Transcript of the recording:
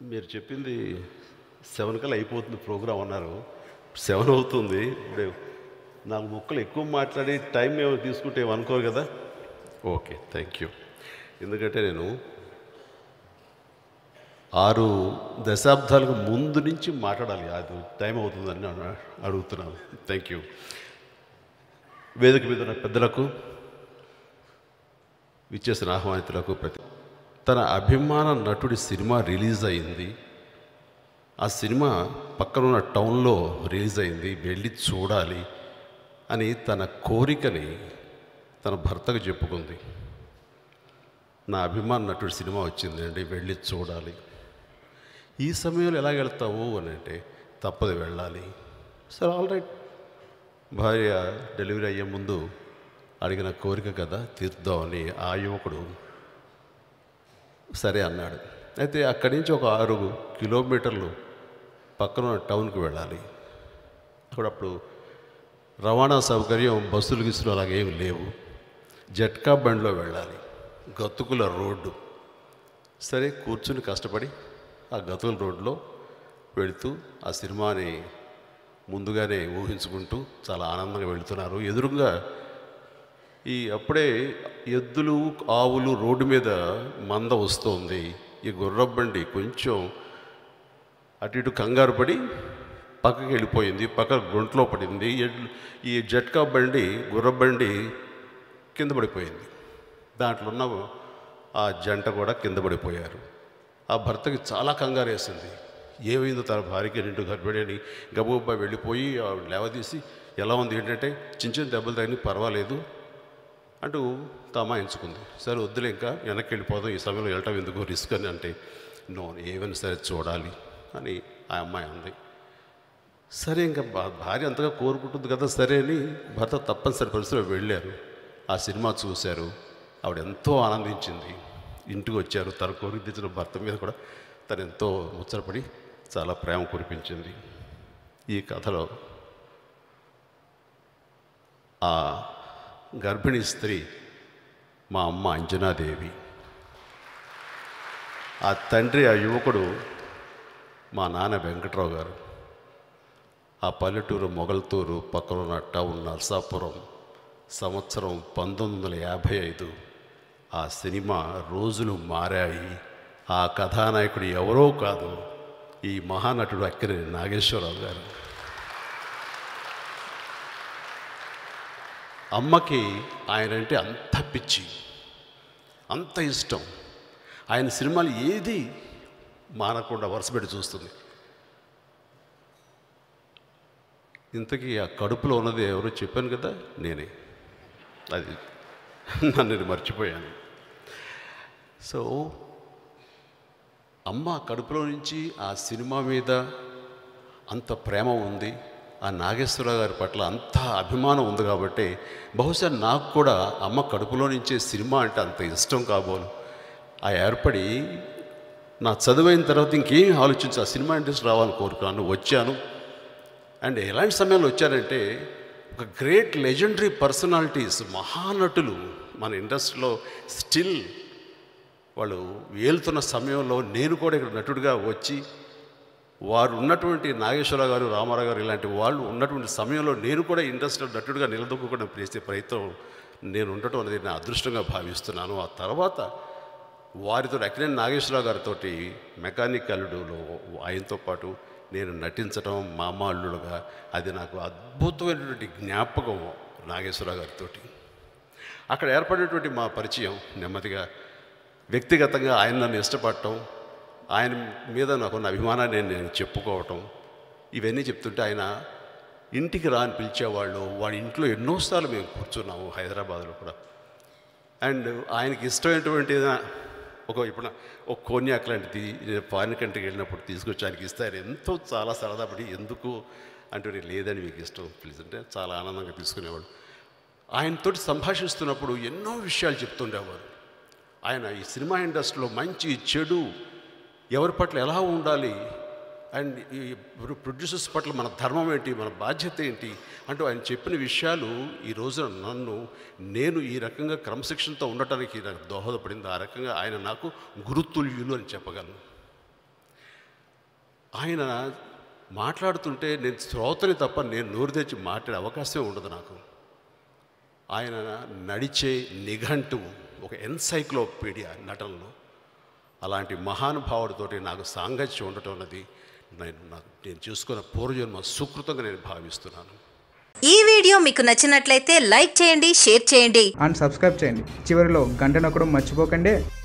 మీరు చెప్పింది సెవెన్ కల్లా అయిపోతుంది ప్రోగ్రామ్ అన్నారు సెవెన్ అవుతుంది ఇప్పుడు నాకు ముక్కలు ఎక్కువ మాట్లాడి టైం ఏమో తీసుకుంటే ఏమో అనుకోరు కదా ఓకే థ్యాంక్ యూ ఎందుకంటే నేను ఆరు దశాబ్దాలకు ముందు నుంచి మాట్లాడాలి అది టైం అవుతుందని నేను అడుగుతున్నాను థ్యాంక్ యూ వేదిక మీద ఉన్న పెద్దలకు విచ్చేసిన ఆహ్వానితులకు ప్రతి తన అభిమాన నటుడి సినిమా రిలీజ్ అయింది ఆ సినిమా పక్కనున్న టౌన్లో రిలీజ్ అయింది వెళ్ళి చూడాలి అని తన కోరికని తన భర్తకు చెప్పుకుంది నా అభిమాన నటుడి సినిమా వచ్చిందండి వెళ్ళి చూడాలి ఈ సమయంలో ఎలా వెళ్తావు అని అంటే తప్పదు వెళ్ళాలి సరే ఆల్ రైట్ భార్య డెలివరీ అయ్యే ముందు అడిగిన కోరిక కదా తీర్దామని ఆ యువకుడు సరే అన్నాడు అయితే అక్కడి నుంచి ఒక ఆరు కిలోమీటర్లు పక్కన ఉన్న టౌన్కి వెళ్ళాలి అక్కడ అప్పుడు రవాణా సౌకర్యం బస్సులు గిస్సులు అలాగేం లేవు జట్కా బండిలో వెళ్ళాలి గతుకుల రోడ్డు సరే కూర్చుని కష్టపడి ఆ గతుకుల రోడ్లో వెళుతూ ఆ సినిమాని ముందుగానే ఊహించుకుంటూ చాలా ఆనందంగా వెళుతున్నారు ఎదురుగా ఈ అప్పుడే ఎద్దులు ఆవులు రోడ్డు మీద మంద వస్తోంది ఈ గుర్రబండి కొంచెం అటు ఇటు కంగారు పడి పక్కకి వెళ్ళిపోయింది పక్క గుంట్లో పడింది ఎడ్లు ఈ జట్కా బండి గుర్రబండి కింద పడిపోయింది దాంట్లో ఉన్న ఆ జంట కూడా కింద పడిపోయారు ఆ భర్తకి చాలా కంగారు వేసింది ఏమైందో తన భార్యకి నిండు గర్భిణి అని గబగబా వెళ్ళిపోయి ఆవిడ లేవదీసి ఎలా ఉంది ఏంటంటే చిన్న చిన్న దెబ్బలు తగిన పర్వాలేదు అంటూ తమాయించుకుంది సరే వద్దులే ఇంకా వెనక్కి వెళ్ళిపోదాం ఈ సమయంలో వెళ్ళటం ఎందుకు రిస్క్ అని అంటే నో ఏమైనా సరే చూడాలి అని ఆ అమ్మాయి అంది సరే ఇంకా భా- భార్య అంతగా కోరుకుంటుంది కదా సరే అని భర్త తప్పనిసరి పరిస్థితిలో వెళ్ళారు ఆ సినిమా చూశారు ఆవిడ ఎంతో ఆనందించింది ఇంటికి వచ్చారు తన కోరిక తెచ్చిన భర్త మీద కూడా తను ఎంతో ముచ్చటపడి చాలా ప్రేమ కురిపించింది ఈ కథలో ఆ గర్భిణీ స్త్రీ మా అమ్మ అంజనాదేవి ఆ తండ్రి ఆ యువకుడు మా నాన్న వెంకట్రావు గారు ఆ పల్లెటూరు మొగల్తూరు పక్కన ఉన్న టౌన్ నర్సాపురం సంవత్సరం పంతొమ్మిది వందల యాభై ఐదు ఆ సినిమా రోజులు మారాయి ఆ కథానాయకుడు ఎవరో కాదు ఈ మహానటుడు అక్కినేని నాగేశ్వరరావు గారు అమ్మకి ఆయన అంటే అంత పిచ్చి అంత ఇష్టం ఆయన సినిమాలు ఏది మానకుండా వరుసపెట్టి చూస్తుంది ఇంతకీ ఆ కడుపులో ఉన్నది ఎవరో చెప్పాను కదా నేనే అది నన్ను నేను మర్చిపోయాను సో అమ్మ కడుపులో నుంచి ఆ సినిమా మీద అంత ప్రేమ ఉంది ఆ నాగేశ్వరరావు గారి పట్ల అంత అభిమానం ఉంది కాబట్టి బహుశా నాకు కూడా అమ్మ కడుపులో నుంచే సినిమా అంటే అంత ఇష్టం కాబోలు ఆ ఏర్పడి నా చదువైన తర్వాత ఇంకేం ఆలోచించి ఆ సినిమా ఇండస్ట్రీ రావాలని కోరుకున్నాను వచ్చాను అండ్ ఎలాంటి సమయంలో వచ్చారంటే ఒక గ్రేట్ లెజెండరీ పర్సనాలిటీస్ మహానటులు మన ఇండస్ట్రీలో స్టిల్ వాళ్ళు వేలుతున్న సమయంలో నేను కూడా ఇక్కడ నటుడిగా వచ్చి వారు ఉన్నటువంటి నాగేశ్వరరావు గారు రామారావు గారు ఇలాంటి వాళ్ళు ఉన్నటువంటి సమయంలో నేను కూడా ఇండస్ట్రీలో నటుడిగా నిలదొక్కుకోవడం చేసే ప్రయత్నం నేను ఉండటం అనేది నా అదృష్టంగా భావిస్తున్నాను ఆ తర్వాత వారితో అక్కినేని నాగేశ్వరరావు గారితో మెకానిక్ అల్లుడులో ఆయనతో పాటు నేను నటించడం మా అమ్మ అల్లుడుగా అది నాకు అద్భుతమైనటువంటి జ్ఞాపకం నాగేశ్వరరావు గారితో అక్కడ ఏర్పడినటువంటి మా పరిచయం నెమ్మదిగా వ్యక్తిగతంగా ఆయన నన్ను ఇష్టపడటం ఆయన మీద నాకున్న అభిమానాన్ని నేను చెప్పుకోవటం ఇవన్నీ చెప్తుంటే ఆయన ఇంటికి రా అని పిలిచేవాళ్ళు వాడి ఇంట్లో ఎన్నోసార్లు మేము కూర్చున్నాము హైదరాబాద్లో కూడా అండ్ ఆయనకి ఇష్టమైనటువంటి ఏదైనా ఒక ఇప్పుడు ఒక కోన్యాక్ లాంటిది ఫారిన్ కంట్రీకి వెళ్ళినప్పుడు తీసుకొచ్చి ఆయనకి ఇస్తే ఆయన ఎంతో చాలా సరదా పడి ఎందుకు అంటూ నేను లేదని మీకు ఇష్టం ప్లీజ్ అంటే చాలా ఆనందంగా తీసుకునేవాడు ఆయనతోటి సంభాషిస్తున్నప్పుడు ఎన్నో విషయాలు చెప్తుండేవారు ఆయన ఈ సినిమా ఇండస్ట్రీలో మంచి చెడు ఎవరి పట్ల ఎలా ఉండాలి అండ్ ఈ ప్రొడ్యూసర్స్ పట్ల మన ధర్మం ఏంటి మన బాధ్యత ఏంటి అంటూ ఆయన చెప్పిన విషయాలు ఈ రోజున నన్ను నేను ఈ రకంగా క్రమశిక్షణతో ఉండటానికి నాకు దోహదపడింది ఆ రకంగా ఆయన నాకు గురుతుల్యులు అని చెప్పగలను ఆయన మాట్లాడుతుంటే నేను శ్రోతని తప్ప నేను నోరు తెచ్చి మాట్లాడే అవకాశమే ఉండదు నాకు ఆయన నడిచే నిఘంటువు ఒక ఎన్సైక్లోపీడియా నటనలో అలాంటి మహానుభావుడితోటి నాకు సాంగత్యం ఉండటం అన్నది నేను నాకు నేను చూసుకున్న పూర్వజన్మ సుకృతంగా నేను భావిస్తున్నాను ఈ వీడియో మీకు నచ్చినట్లయితే లైక్ చేయండి షేర్ చేయండి అండ్ సబ్స్క్రైబ్ చేయండి చివరిలో గంట నొక్కడం మర్చిపోకండి